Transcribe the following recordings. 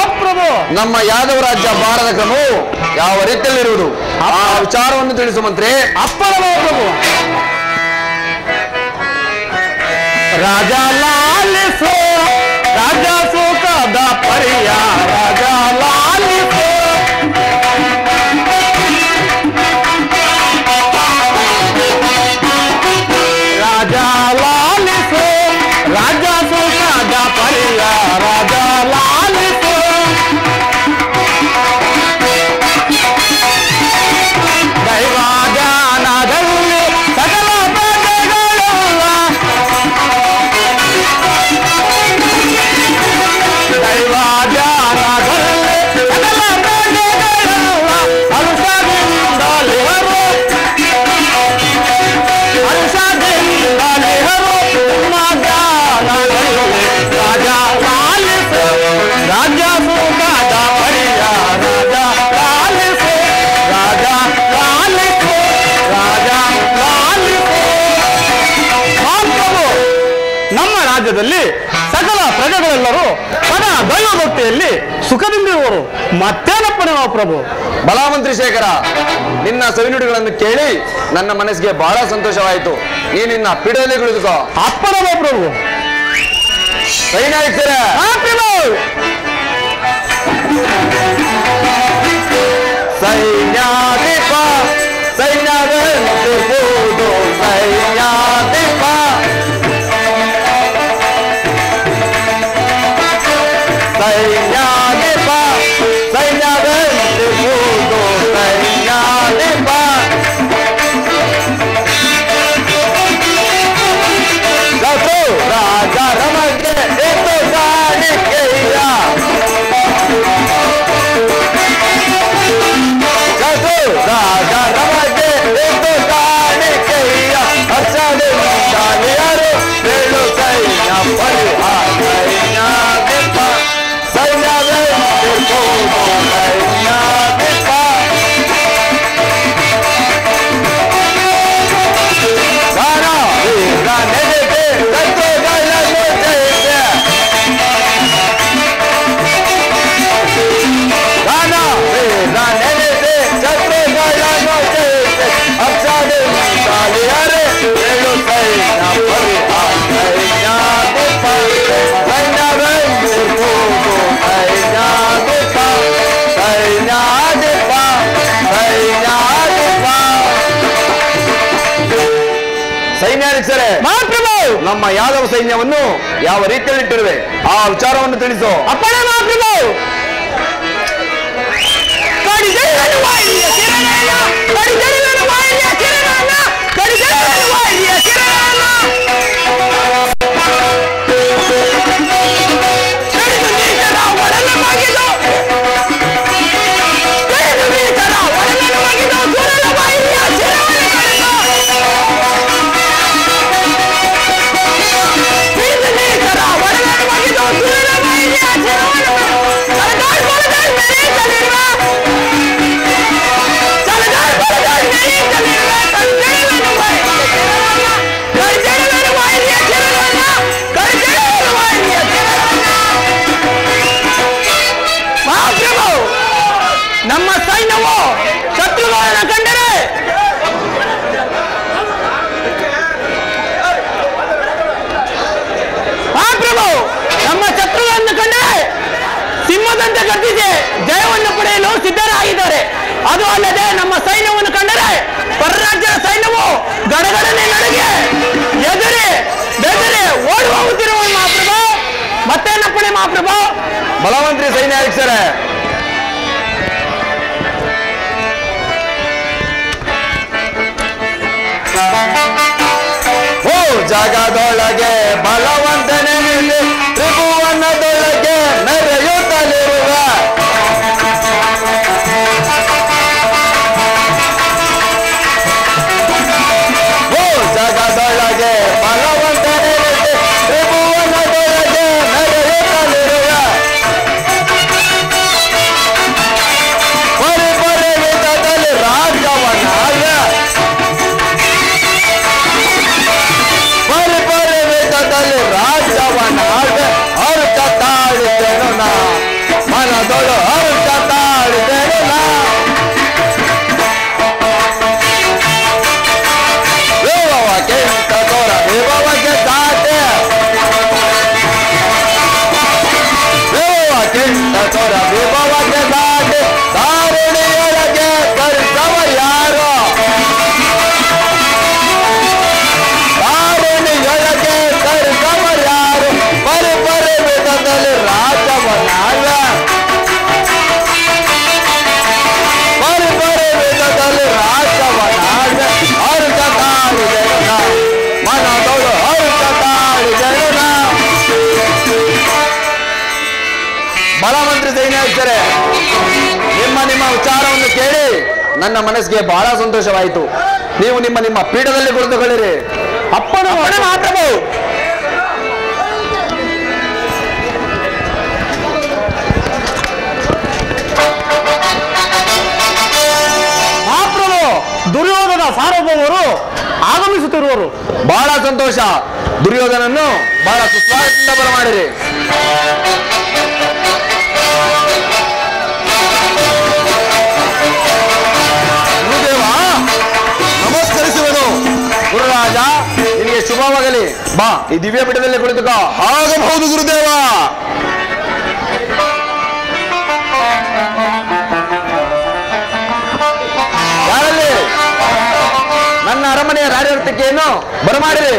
ಪ್ರಭು ನಮ್ಮ ಯಾದವ ರಾಜ್ಯ ಭಾರತ ಕ್ರಮವು ಯಾವ ರೀತಿಯಲ್ಲಿರುವುದು ಆ ವಿಚಾರವನ್ನು ತಿಳಿಸು ಮಂತ್ರಿ ಅಪ್ಪಣೆ ಪ್ರಭು ರಾಜ ಲಾಲಿಸೋ ರಾಜ ಸುಖದ ಪರಿಯ ರಾಜ ಲಾಲಿಸೋ ರಾಜ ಲಾಲಿಸೋ ರಾಜ ಸುಖದ ಪರಿಯ ರಾಜ ಲಾಲಿಸೋ ದೈವಾಜಾನದಲ್ಲಿ ಸಕಲ ಪ್ರಜೆಗಳೆಲ್ಲ ದೈವಾಜಾನದಲ್ಲಿ ಸಕಲ ಪ್ರಜೆಗಳೆಲ್ಲ ಹರುಷದಿಂದಲಿವರು ಹರುಷದಿಂದಲಿವರು ನಿಮ್ಮ ಜ್ಞಾನದಲ್ಲಿ ರಾಜ ಲಾಲಿಸು ರಾಜ ಸುಖದ ಪರಿಯ ರಾಜ ಲಾಲಿಸು ರಾಜ ಲಾಲಿಸು ರಾಜ ಲಾಲಿಸು ಮಹಾಪ್ರಭು ನಮ್ಮ ರಾಜ್ಯದಲ್ಲಿ ಸಕಲ ಪ್ರಜೆಗಳೆಲ್ಲರೂ ಪದ ದೈವಭಕ್ತಿಯಲ್ಲಿ ಸುಖದಿಂದಿರುವರು ಮತ್ತೇನಪ್ಪಣೆ ಪ್ರಭು ಬಲಮಂತ್ರಿ ಶೇಖರ ನಿನ್ನ ಸವಿನುಡಿಗಳನ್ನು ಕೇಳಿ ನನ್ನ ಮನಸ್ಸಿಗೆ ಬಹಳ ಸಂತೋಷವಾಯಿತು ನೀ ನಿನ್ನ ಪಿಡಿಯಲ್ಲಿ ಕುಳಿತುಕೋ ಅಪ್ಪಣೆ ಪ್ರಭು ಸೈನಾಯಿಸರ ಮಹಾಪ್ರಭು ಸೈನ್ಯಾಧಿಪ ಸೈನ್ಯವೆಂದಿರುವುದು ಸೈನ್ಯಾಧಿಪ ಸೈನ್ಯಾಧಿಪ ಸೈನ್ಯವೆಂದಿರುವುದು ಸೈನ್ಯಾಧಿಪ ರಘು ರಾಜ ರಮಗೆ ಎಂದು ಕಾಣಿಕೆಯ ರಘು ರಾಜ ರಮಗೆ ಎಂದು ಕಾಣಿಕೆಯ ಹರ್ಷದಿಂದಾಲಿಯರು ಹೇಳು ಸೈನ್ಯ ಪರಿಹಾರ ಸೈನ್ಯಾಧಿಪ ಸೈನ್ಯವೆಂದಿರುವುದು ಸೈನ್ಯಾಧಿಪ ದಾನ ವೀರ ನೆನೆದೆ ಶತ್ರುಗಳನ್ನು ಜಯಿಸಿದೆ ದಾನ ವೀರ ನೆನೆದೆ ಶತ್ರುಗಳನ್ನು ಜಯಿಸಿದೆ ಹರ್ಷದಿಂದಾಲಿಯರು ಹೇಳು ಸೈನ್ಯ ಪರಿಹಾರ ಸೈನ್ಯಾಧಿಪ ಸೈನ್ಯವೆಂದಿರುವುದು ಸೈನ್ಯಾಧಿಪ ಸೈನ್ಯಾಧಿಪ ಸೈನ್ಯಾಧಿಪ ಸೈನ್ಯಾಧಿಕ್ಷರೇ ಮಹಾಪ್ರಭು ನಮ್ಮ ಯಾದವ ಸೈನ್ಯವನ್ನು ಯಾವ ರೀತಿಯಲ್ಲಿಟ್ಟಿರುವೆ ಆ ವಿಚಾರವನ್ನು ತಿಳಿಸು ಅಪ್ಪಣೆ ಮಹಾಪ್ರಭು ಕಡಿದೆಯನ್ನು ವಾಯಿಯ ಕಿರಣನ ಕಡಿದೆಯನ್ನು ವಾಯಿಯ ಕಿರಣನ ಕಡಿದೆಯನ್ನು ವಾಯಿಯ ಕಿರಣನ ಕಡಿದು ನೀಚರ ಒಡಲ ಮಗಿದು ಕಡಿದು ನೀಚರ ಒಡಲ ಮಗಿದು ಸುರಲ ವಾಯಿಯ ಶಿರವನ್ನು ಕಡಿದು ಕಡಿದು ನೀಚರ ಒಡಲ ಮಗಿದು ಸುರಲ ವಾಯಿಯ ಶಿರವನ್ನು ಕಡಿದು ಕೊಲದಾಳ್ ಮೆರೆಯಲಿರುವ ಚಲದಾಳ್ ಕೊಲದಾಳ್ ಮೆರೆಯಲಿರುವ ಕಡಿದೆಯನ್ನು ವಾಯಿಯ ಶಿರವನ್ನು ಕಡಿದೆಯನ್ನು ವಾಯಿಯ ಶಿರವನ್ನು ಕಡಿದೆಯನ್ನು ವಾಯಿಯ ಶಿರವನ್ನು ಮಹಾಪ್ರಭು ನಮ್ಮ ಸೈನ್ಯವು ಶತ್ರುಗಳನ್ನು ಕಂಡರೆ ಮಹಾಪ್ರಭು ನಮ್ಮ ಶತ್ರುಗಳನ್ನು ಕಂಡರೆ ಸಿಂಹದಂತೆ ಗರ್ಜಿಸಿ ಜಯವನ್ನು ಪಡೆಯಲು ಸಿದ್ಧರಾಗಿದ್ದಾರೆ ಅದು ಅಲ್ಲದೆ ನಮ್ಮ ಸೈನ್ಯವನ್ನು ಕಂಡರೆ ಪರರಾಜ್ಯದ ಸೈನ್ಯವು ಗಡಗಡನೆ ನಡುಗೆ ಎದುರಿ ಬೆದರಿ ಓಡಿ ಹೋಗುತ್ತಿರುವ ಮಹಾಪ್ರಭು ಮತ್ತೇನಪ್ಪಣೆ ಮಹಾಪ್ರಭು ಬಲವಂತ್ರಿ ಸೈನ್ಯಾಧಿಕ್ಷರೇ ಓ ಜಗದೊಳಗೆ ಬಲವಂತನೇ ನಿಲ್ಲಿ ತ್ರಿಭುವನದೊಳಗೆ ಮೆರೆಯುತ್ತಲಿರುವ ಓ ಜಗದೊಳಗೆ ಬಲವಂತನೇ ನಿಲ್ಲಿ ತ್ರಿಭುವನದೊಳಗೆ ಮೆರೆಯುತ್ತಲಿರುವ ಪರಿ ಪರಿ ವಿಧದಲ್ಲಿ ರಾಜ್ಯವನ್ನಾಗ ಪರಿ ಪರಿ ವಿಧದಲ್ಲಿ ಮನದೊಳು ಹರ್ಷ ತಾಳಿದೆನು ನಾ ವಿಭವಕ್ಕೆ ಇಂಥ ತೋರ ವಿಭವಕ್ಕೆ ಸಾಟೆ ವಿಭವಕ್ಕೆ ಇಂಥ ತೋರ ವಿಭವಕ್ಕೆ ಸಾಟೆ ದಾರುಣಿಯೊಳಗೆ ಕರ್ತವ ಯಾರು ದಾರುಣಿಯೊಳಗೆ ಕರ್ತವ ಯಾರು ಪರಿ ಪರಿ ವಿಧದಲ್ಲಿ ರಾಜವನಾಗ ಪರಿ ಪರಿ ವಿಧದಲ್ಲಿ ರಾಜವನಾಗ ಹರ್ಷ ತಾಳಿದೆನು ನಾ ಮನದೊಳು ಹರ್ಷ ತಾಳಿದೆನು ನಾ ಬಲಮಂತ್ರಿ ಸೈನ್ಯಾಧಿಕಾರೆ ನಿಮ್ಮ ನಿಮ್ಮ ವಿಚಾರವನ್ನು ಕೇಳಿ ನನ್ನ ಮನಸ್ಸಿಗೆ ಬಹಳ ಸಂತೋಷವಾಯಿತು ನೀವು ನಿಮ್ಮ ನಿಮ್ಮ ಪೀಠದಲ್ಲಿ ಕುಳಿತುಕೊಳ್ಳಿರಿ ಅಪ್ಪನ ಹೊಣೆ ಮಾತವು ಮಹಾಪ್ರಭು ದುರ್ಯೋಧನ ಸಾರ್ವಭೌಮರು ಆಗಮಿಸುತ್ತಿರುವರು ಬಹಳ ಸಂತೋಷ ದುರ್ಯೋಧನನ್ನು ಬಹಳ ಸುಸ್ವಾಗತದಿಂದ ಬರಮಾಡಿರಿ ಗುರುದೇವ ನಮಸ್ಕರಿಸುವನು ಗುರುರಾಜ ನಿನಗೆ ಶುಭವಾಗಲಿ ಬಾ ಈ ದಿವ್ಯ ಪೀಠದಲ್ಲಿ ಕುಳಿತುಕೋ ಆಗಬಹುದು ಗುರುದೇವ ಯಾರಲ್ಲಿ ನನ್ನ ಅರಮನೆಯ ರಾಜವರ್ತಕ್ಕೆಯನ್ನು ಬರಮಾಡಿರಿ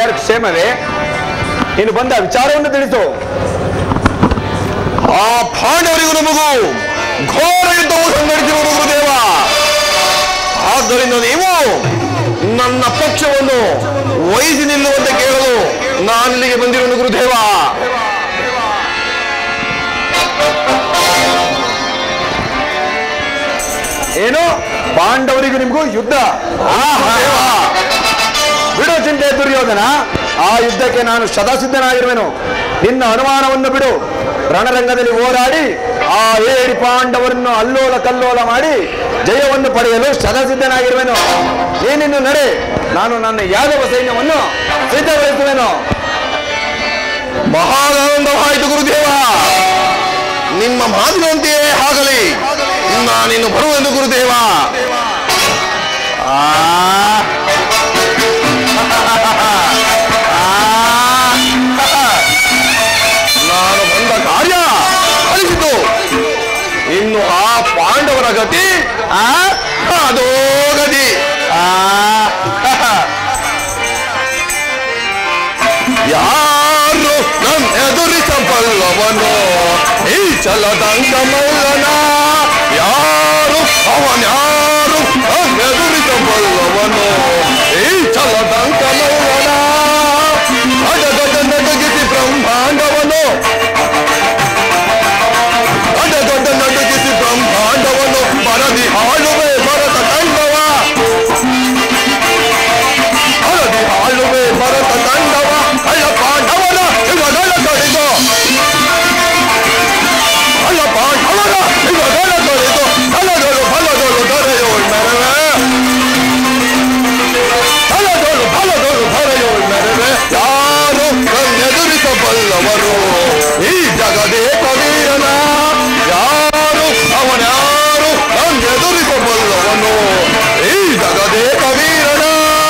ಎಲ್ಲರೂ ಕ್ಷೇಮವೇ ನೀನು ಬಂದ ವಿಚಾರವನ್ನು ತಿಳಿಸು ಆ ಪಾಂಡವರಿಗೂ ನಮಗೂ ಘೋರ ಯುದ್ಧವು ಸಂಘಟಿಸಿರುವುದು ಗುರುದೇವ ಆದ್ದರಿಂದ ನೀವು ನನ್ನ ಪಕ್ಷವನ್ನು ವಹಿಸಿ ನಿಲ್ಲುವಂತೆ ಕೇಳಲು ನಾನಿಲ್ಲಿಗೆ ಬಂದಿರುವುದು ಗುರುದೇವ ಏನು ಪಾಂಡವರಿಗೂ ನಿಮಗೂ ಯುದ್ಧ ಆಹಾ. ಬಿಡು ಚಿಂತೆ ದುರ್ಯೋಧನ ಆ ಯುದ್ಧಕ್ಕೆ ನಾನು ಶತಸಿದ್ಧನಾಗಿರುವೆನು ನಿನ್ನ ಅನುಮಾನವನ್ನು ಬಿಡು ರಣರಂಗದಲ್ಲಿ ಹೋರಾಡಿ ಆ ಏಡಿ ಪಾಂಡವರನ್ನು ಅಲ್ಲೋಲ ಕಲ್ಲೋಲ ಮಾಡಿ ಜಯವನ್ನು ಪಡೆಯಲು ಶತಸಿದ್ಧನಾಗಿರುವೆನು ನೀನಿನ್ನು ನಡೆ ನಾನು ನನ್ನ ಯಾದವ ಸೈನ್ಯವನ್ನು ಸಿದ್ಧಗೊಳಿಸುವೆನು ಮಹಾನಂದವಾಯಿತು ಗುರುದೇವ ನಿಮ್ಮ ಮಾತಿನಂತೆಯೇ ಆಗಲಿ ನಾನಿನ್ನು ಬರುವೆನು ಗುರುದೇವ ಆ ನಾನು ಬಂದ ಕಾರ್ಯ ಫಲಿಸಿತು ಇನ್ನು ಆ ಪಾಂಡವರ ಗತಿ ಆ ಅದೋ ಗತಿ ಆ ಯಾರು ನನ್ನ ಎದುರಿಸಬಲ್ಲವನು ಈ ಚಲದಂಕ ಮಲ್ಲನ ಯಾರು ಅವನ್ಯಾರು ನನ್ನ ಎದುರಿಸಬಲ್ಲವನು ಈ ಚಲದಂಕ ಮಲ್ಲನ ಅಡಗದ ನಡಗಿಸಿ ಬ್ರಹ್ಮಾಂಡವನು ಅಡಗದ ನಡಗಿಸಿ ಬ್ರಹ್ಮಾಂಡವನು ಬರದಿ ಹಾಳುವೆ ಭರತ ತಂಡವ ಹಳದಿ ಹಾಳುವೆ ಭರತ ತಂಡವ ಅಲ್ಲ ಪಾಂಡವನ ಇವಗಳ ತೊಡೆದು ಅಲ್ಲ ಪಾಂಡವನ ಇವಗಳ ತೊಡೆದು ಫಲದೊಳು ಫಲದೊಳು ದೊರೆಯೋಳ್ ಮೆರವೆ ಫಲದೊಳು ಫಲದೊಳು ದೊರೆಯೋಳ್ ಮೆರವೆ ಯಾರು ನನ್ನೆದುರಿಸಬಲ್ಲವರು ಈ ಜಗದೇ ಕವೀರನ ಯಾರು ಅವನ್ಯಾರು ನನ್ನೆದುರಿಸಬಲ್ಲವನು ಈ ಜಗದೇ ಕವೀರನ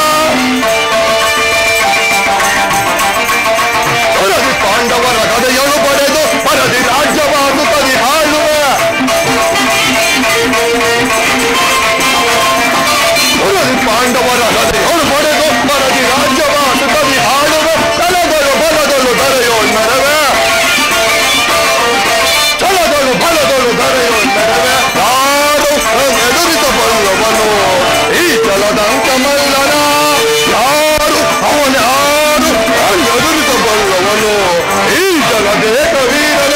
ಪರದಿ ಪಾಂಡವರ ಕಥೆಯನ್ನು ಪಡೆದು ಪರದಿ ರಾಜ್ಯವನ್ನು ತದಿ ಆಳುವೆ ಪರದಿ ಪಾಂಡವರ ಕಥೆಯನ್ನು ಪಡೆದು ಪರದಿ ರಾಜ್ಯವನ್ನು ತದಿ ಆಳುವೆ ತಲೆಗಳು ಬಲಗಳು ದರೆಯೋಳ್ ಮೆರವೆ ಛಲದಳು ಬಲದಳು ದರೆಯೋಳ್ ಮೆರವೆ ಯಾರು ಎದುರಿಸಬಲ್ಲವನು ಈ ಛಲದಂಕ ಮಲ್ಲನ ಯಾರು ಅವನ್ಯಾರು ಎದುರಿಸಬಲ್ಲವನು ಈ ಜಗದೇ ಕವೀರನ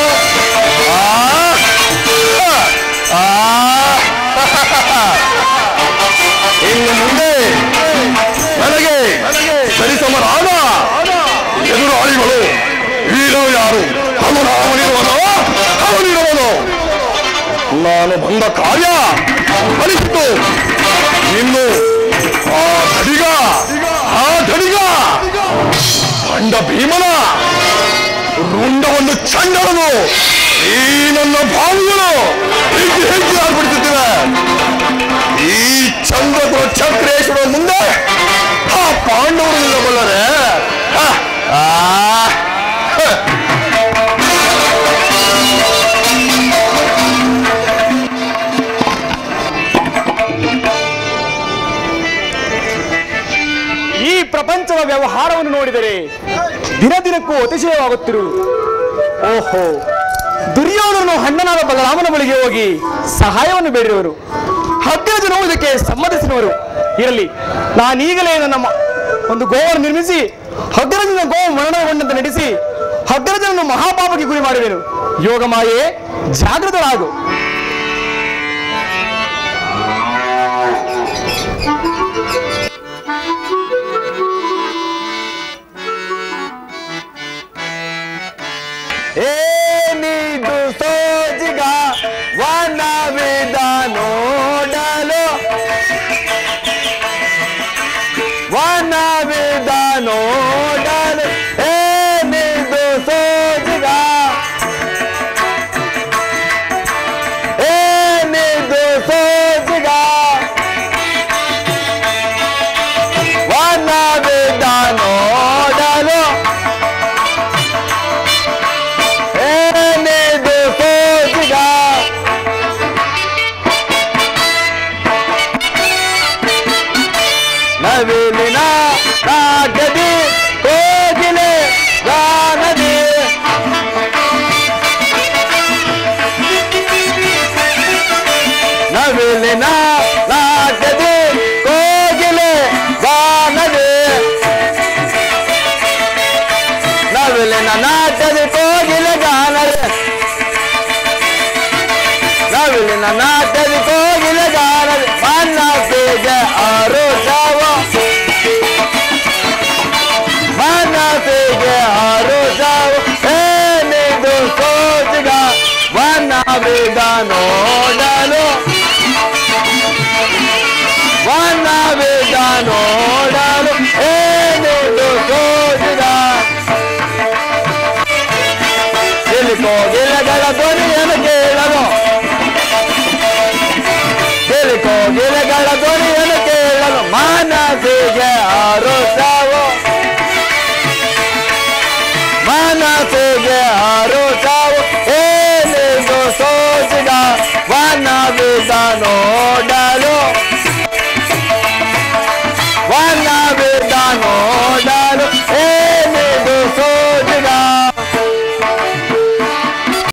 ಆ, ಆ, ಇನ್ನು ಮುಂದೆ ನನಗೆ ಸರಿಸಮರಾದ ಎದುರಾಳಿಗಳು ವೀರರು ಯಾರು ಅವನು ಅವನಿರುವನೋ ಅವನಿರುವನೋ ನಾನು ಬಂದ ಕಾರ್ಯ ಫಲಿಸಿತು ಇನ್ನು ಆ ಧಡಿಗ ಆ ಧಡಿಗ ಅಂಡ ಭೀಮನ ರುಂಡವನ್ನು ಚಂಡನು ಈ ನನ್ನ ಭಾವಿಗಳು ಹೇಗೆ ಹೇಗೆ ಆಗ್ಬಿಡ್ತಿದ್ದೇವೆ ಈ ಚಂದ್ರಗುರು ಚಕ್ರೇಶ್ವರ ಮುಂದೆ ಆ ಪಾಂಡವರು ನಿಲ್ಲಬಲ್ಲರೆ ಆ, ಆ, ಹ. ಈ ಪ್ರಪಂಚದ ವ್ಯವಹಾರವನ್ನು ನೋಡಿದರೆ ದಿನ ದಿನಕ್ಕೂ ಅತಿಶಯವಾಗುತ್ತಿರುವುದು ಓಹೋ ದುರ್ಯೋಧನನು ಹಣ್ಣನಾದ ಬಲರಾಮನ ಬಳಿಗೆ ಹೋಗಿ ಸಹಾಯವನ್ನು ಬೇಡಿರುವರು ಹಗ್ಗಜನು ಇದಕ್ಕೆ ಸಮ್ಮತಿಸಿರುವರು ಇರಲಿ ನಾನೀಗಲೇ ನನ್ನ ಮ- ಒಂದು ಗೋವನ್ನು ನಿರ್ಮಿಸಿ ಹಗ್ಗರಜನ ಗೋ ಮರಣಗೊಂಡಂತೆ ನಡೆಸಿ ಹಗ್ಗರಜನನ್ನು ಮಹಾಪಾಪಕ್ಕೆ ಗುರಿ ಮಾಡುವೆನು ಯೋಗ ಮಾಯೆ ಜಾಗೃತರಾಗು ಏನಿದು ಸೋಜಿಗ ವನವಿದ ನೋಡಲು ವನವಿದ ನೋಡಲು ಏನಿದು ಸೋಜಿಗ ಏನಿದು ಸೋಜಿಗ ವನವಿದ ನೋಡಲು ಏನಿದು ಸೋಜಿಗ ನವಿಲಿನ ಕಾಗದಿ ನವಿಲಿನ ನಾಟದಿ ಕೋಗಿಲ ಗಾನದ ನವಿಲಿನ ನಾಟದಿ ಕೋಗಿಲ ಗಾನದ ಮನಸ್ಸಿಗೆ ಆರೋಷವ ಮನಸ್ಸಿಗೆ ಆರೋಷವ ಏನಿದು ಸೋಜಿಗ ವನವಿದ ನೋಡಲು ವನವಿದ ನೋಡಲು ಏನಿದು ಸೋಜಿಗ ಸಿಲಿಕೋ ಗಿಲಗಳ ಧ್ವನಿಯನ್ನು ಕೇಳಲು ಸಿಲಿಕೋ ಗಿಲಗಳ ಧ್ವನಿಯನ್ನು ಕೇಳಲು ಮನಸ್ಸಿಗೆ ಆರೋಷವು ಮನಸ್ಸಿಗೆ ಆರೋಷವು ಏನೆಂದು ಸೋಚಿದ ವನವಿದ ನೋಡಲು